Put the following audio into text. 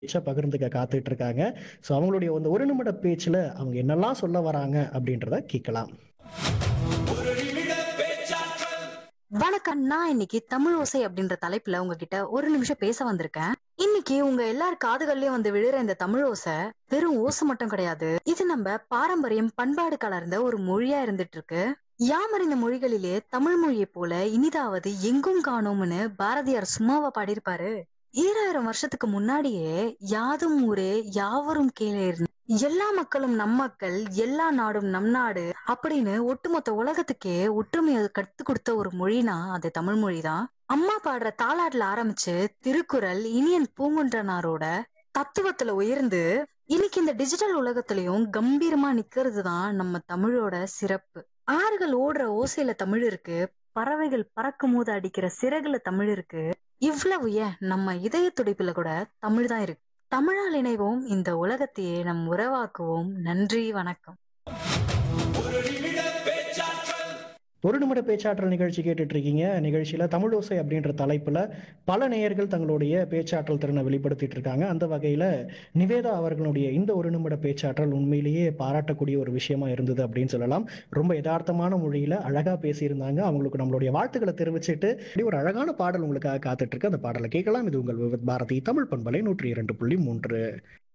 பேச்ச பகிர்ந்துக்க காத்துட்டு இருக்காங்க. ஸோ அவங்களுடைய அந்த ஒரு நிமிட பேச்சுல அவங்க என்னெல்லாம் சொல்ல வராங்க அப்படின்றத கேட்கலாம். வணக்கம் நான் இன்னைக்கு தமிழ் ஓசை அப்படின்ற தலைப்புல உங்ககிட்ட ஒரு நிமிஷம் பேச வந்திருக்கேன் இன்னைக்கு உங்க எல்லார் காதுகள்லயும் வந்து விழுற இந்த தமிழ் ஓசை வெறும் ஓசை மட்டும் கிடையாது இது நம்ம பாரம்பரியம் பண்பாடு கலர்ந்த ஒரு மொழியா இருந்துட்டு இருக்கு யாமறிந்த மொழிகளிலே தமிழ் மொழியை போல இனிதாவது எங்கும் காணோம்னு பாரதியார் சும்மாவா பாடியிருப்பாரு ஈராயிரம் வருஷத்துக்கு முன்னாடியே யாதும் ஊரே யாவரும் கேளேர் எல்லா மக்களும் நம் மக்கள் எல்லா நாடும் நம் நாடு அப்படின்னு ஒட்டுமொத்த உலகத்துக்கே ஒற்றுமையை கத்து கொடுத்த ஒரு மொழினா அது தமிழ் மொழிதான் அம்மா பாடுற தாளாட்டுல ஆரம்பிச்சு திருக்குறள் இனியன் பூங்குன்றனாரோட தத்துவத்துல உயர்ந்து இன்னைக்கு இந்த டிஜிட்டல் உலகத்திலயும் கம்பீரமா நிக்கிறது தான் நம்ம தமிழோட சிறப்பு ஆறுகள் ஓடுற ஓசையில தமிழ் இருக்கு பறவைகள் பறக்கும் போது அடிக்கிற சிறகுல தமிழ் இருக்கு இவ்வளவு ஏன் நம்ம இதய துடிப்புல கூட தமிழ் தான் இருக்கு தமிழால் இணைவோம் இந்த உலகத்தையே நம் உறவாக்குவோம் நன்றி வணக்கம் ஒரு நிமிட பேச்சாற்றல் நிகழ்ச்சி கேட்டுட்டு இருக்கீங்க நிகழ்ச்சியில தமிழோசை அப்படின்ற தலைப்புல பல நேயர்கள் தங்களுடைய பேச்சாற்றல் திறனை வெளிப்படுத்திட்டு இருக்காங்க அந்த வகையில நிவேதா அவர்களுடைய இந்த ஒரு நிமிட பேச்சாற்றல் உண்மையிலேயே பாராட்டக்கூடிய ஒரு விஷயமா இருந்தது அப்படின்னு சொல்லலாம் ரொம்ப யதார்த்தமான மொழியில அழகா பேசியிருந்தாங்க அவங்களுக்கு நம்மளுடைய வாழ்த்துக்களை தெரிவிச்சுட்டு இப்படி ஒரு அழகான பாடல் உங்களுக்காக காத்துட்டு இருக்கு அந்த பாடலை கேட்கலாம் இது உங்கள் விவித் பாரதி தமிழ் பண்பலை நூற்றி இரண்டு புள்ளி மூன்று